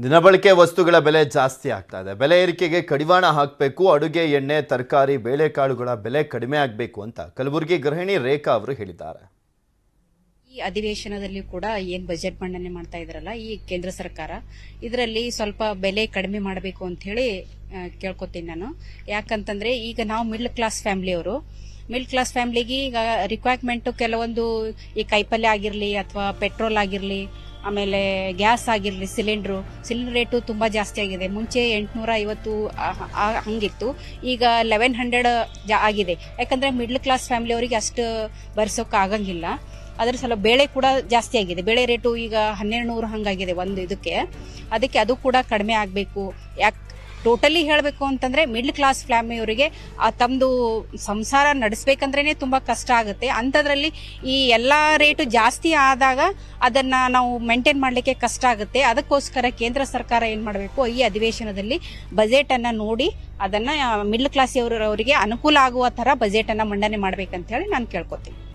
ದಿನಬಳಕೆ ವಸ್ತುಗಳ ಬೆಲೆ ಜಾಸ್ತಿ ಆಗ್ತಾ ಇದೆ ಬೆಲೆ ಏರಿಕೆಗೆ ಕಡಿವಾಣ ಹಾಕಬೇಕು ಅಡುಗೆ ಎಣ್ಣೆ ತರಕಾರಿ ಬೇಳೆಕಾಳುಗಳ ಬೆಲೆ ಕಡಿಮೆ ಆಗಬೇಕು ಅಂತ ಕಲಬುರಗಿ ಗೃಹಿಣಿ ರೇಖಾ ಅವರು ಹೇಳಿದ್ದಾರೆ ಈ ಅಧಿವೇಶನದಲ್ಲಿ ಕೂಡ ಏನ್ ಬಜೆಟ್ ಮಂಡನೆ ಮಾಡ್ತಾ ಇದ್ರಲ್ಲ ಈ ಕೇಂದ್ರ ಸರ್ಕಾರ ಇದರಲ್ಲಿ ಸ್ವಲ್ಪ ಬೆಲೆ ಕಡಿಮೆ ಮಾಡಬೇಕು ಅಂತ ಹೇಳಿ ಕೇಳ್ಕೊತೀನಿ ನಾನು ಯಾಕಂತಂದ್ರೆ ಈಗ ನಾವು ಮಿಡ್ಲ್ ಕ್ಲಾಸ್ ಫ್ಯಾಮಿಲಿಯವರು ಮಿಡ್ಲ್ ಕ್ಲಾಸ್ ಫ್ಯಾಮಿಲಿಗೆ ಈಗ ರಿಕ್ವೈರ್ಮೆಂಟ್ ಕೆಲವೊಂದು ಈ ಕೈಪಲ್ಯ ಆಗಿರ್ಲಿ ಅಥವಾ ಪೆಟ್ರೋಲ್ ಆಗಿರ್ಲಿ ಆಮೇಲೆ ಗ್ಯಾಸ್ ಆಗಿರ್ಲಿ ಸಿಲಿಂಡ್ರು ಸಿಲಿಂಡರ್ ರೇಟು ತುಂಬಾ ಜಾಸ್ತಿ ಆಗಿದೆ ಮುಂಚೆ ಎಂಟುನೂರ ಐವತ್ತು ಆ- ಆ- ಹಂಗಿತ್ತು ಈಗ ಲೆವೆನ್ ಹಂಡ್ರೆಡ್ ಆಗಿದೆ ಯಾಕಂದ್ರೆ ಮಿಡ್ಲ್ ಕ್ಲಾಸ್ ಫ್ಯಾಮಿಲಿಯವರಿಗೆ ಅಷ್ಟು ಭರಿಸೋಕೆ ಆಗಂಗಿಲ್ಲ ಅದ್ರ ಸಲ ಬೇಳೆ ಕೂಡ ಜಾಸ್ತಿ ಆಗಿದೆ ಬೇಳೆ ರೇಟು ಈಗ ಹನ್ನೆರಡು ನೂರು ಹಂಗಾಗಿದೆ ಒಂದು ಇದಕ್ಕೆ ಅದಕ್ಕೆ ಅದು ಕೂಡ ಕಡಿಮೆ ಆಗಬೇಕು ಯಾಕೆ ಟೋಟಲಿ ಹೇಳಬೇಕು ಅಂತಂದ್ರೆ ಮಿಡ್ಲ್ ಕ್ಲಾಸ್ ಫ್ಯಾಮಿಲಿಯವರಿಗೆ ಆ ತಮ್ಮದು ಸಂಸಾರ ನಡೆಸ್ಬೇಕಂದ್ರೇನೆ ತುಂಬಾ ಕಷ್ಟ ಆಗುತ್ತೆ ಅಂಥದ್ರಲ್ಲಿ ಈ ಎಲ್ಲಾ ರೇಟು ಜಾಸ್ತಿ ಆದಾಗ ಅದನ್ನ ನಾವು ಮೇಂಟೈನ್ ಮಾಡಲಿಕ್ಕೆ ಕಷ್ಟ ಆಗುತ್ತೆ ಅದಕ್ಕೋಸ್ಕರ ಕೇಂದ್ರ ಸರ್ಕಾರ ಏನ್ ಮಾಡಬೇಕು ಈ ಅಧಿವೇಶನದಲ್ಲಿ ಬಜೆಟ್ ಅನ್ನ ನೋಡಿ ಅದನ್ನ ಮಿಡ್ಲ್ ಕ್ಲಾಸ್ ಅವರಿಗೆ ಅನುಕೂಲ ಆಗುವ ತರ ಬಜೆಟ್ ಅನ್ನ ಮಂಡನೆ ಮಾಡ್ಬೇಕಂತ ಹೇಳಿ ನಾನು ಕೇಳ್ಕೊತೀನಿ